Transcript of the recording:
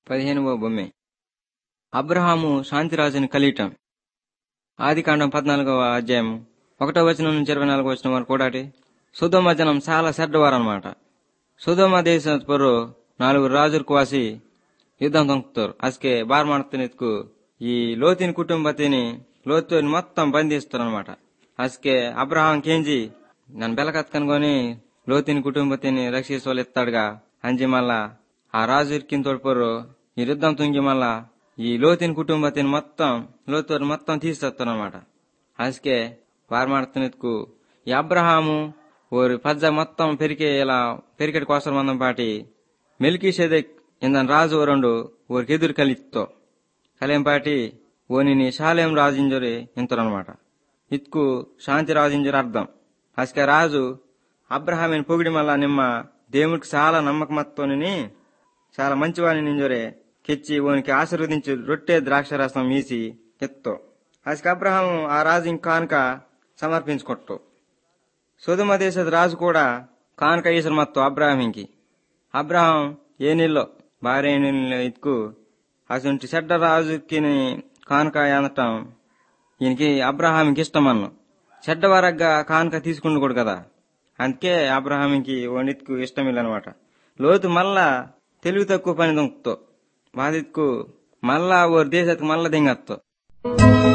పదిహేనవ బొమ్మె అబ్రహాము శాంతిరాజుని కలియటం ఆదికాండం పద్నాలుగవ అధ్యాయం ఒకటో వచనం నుంచి ఇరవై నాలుగో వచనం వరకు కూడా సుధమ జనం చాలా చెడ్డవారనమాట సుధమ దేశ పొరు నాలుగు రాజులు కోసి యుద్ధం తొంకుతారు అసకే బార్ ಮಾಡ್ತಾನೆತ್ಕು ఈ లోతిని కుటుంబతిని లోతుని మొత్తం బంధిస్తారు అనమాట అసకే అబ్రహాం కేంజి నన్ను బెలకత్కనుకొని లోతిని కుటుంబతిని రక్షించోళ్ళు ఎత్తాడుగా అంజి మళ్ళా ఆ రాజు ఇరికిన తోడుపోరు ఈ యుద్ధం తుంగి మళ్ళా ఈ లోతిని కుటుంబతిని మొత్తం లోతు మొత్తం తీసేస్తారు అనమాట అసకే బార్ ಮಾಡ್ತಾನೆత్కు ఈ అబ్రహాము ఓరి పజ్జ మొత్తం పెరికే ఇలా పెరికెట్ కోసం మందం పాటి మెలికి షెదెక్ ఇందన్ రాజు ఓరండు ఊరికి ఎదురు కలిత్తో కలేంపాటి ఓనిని శాలేం రాజింజరి ఇంతరనమాట ఇత్కు శాంతి రాజింజరి అర్థం అసక రాజు అబ్రహామిని పొగిడి మళ్ళా నిమ్మ దేవుడికి చాలా నమ్మకమత్తోని చాలా మంచివాని నింజొరే కెచ్చి ఓనికి ఆశీర్వదించి రొట్టె ద్రాక్షరసం మీసి ఎత్తో అసక అబ్రహాం ఆ రాజు ఇంక కానుక సమర్పించుకొట్టు సుధమ దేశದ రాజు కూడా కానుక ఈసరు మత్తు అబ్రాహింకి అబ్రహాం ఏ నీళ్ళో భార్య నీళ్ళు ఇత్కు అసంటి చెడ్డ రాజుకి కానుక అనటం ఈయనకి అబ్రహాంకి ఇష్టం అన్ను చెడ్డవారగ్గా కానుక తీసుకుండకూడదు కదా అందుకే అబ్రహాంకి వండిత్కు ఇష్టం ఇల్లనమాట లోతు మళ్ళా తెలివి తక్కువ పని దొంకుతో బాధిత్కు మళ్ళా ఓ దేశత్కు మళ్ళా దింగత్తో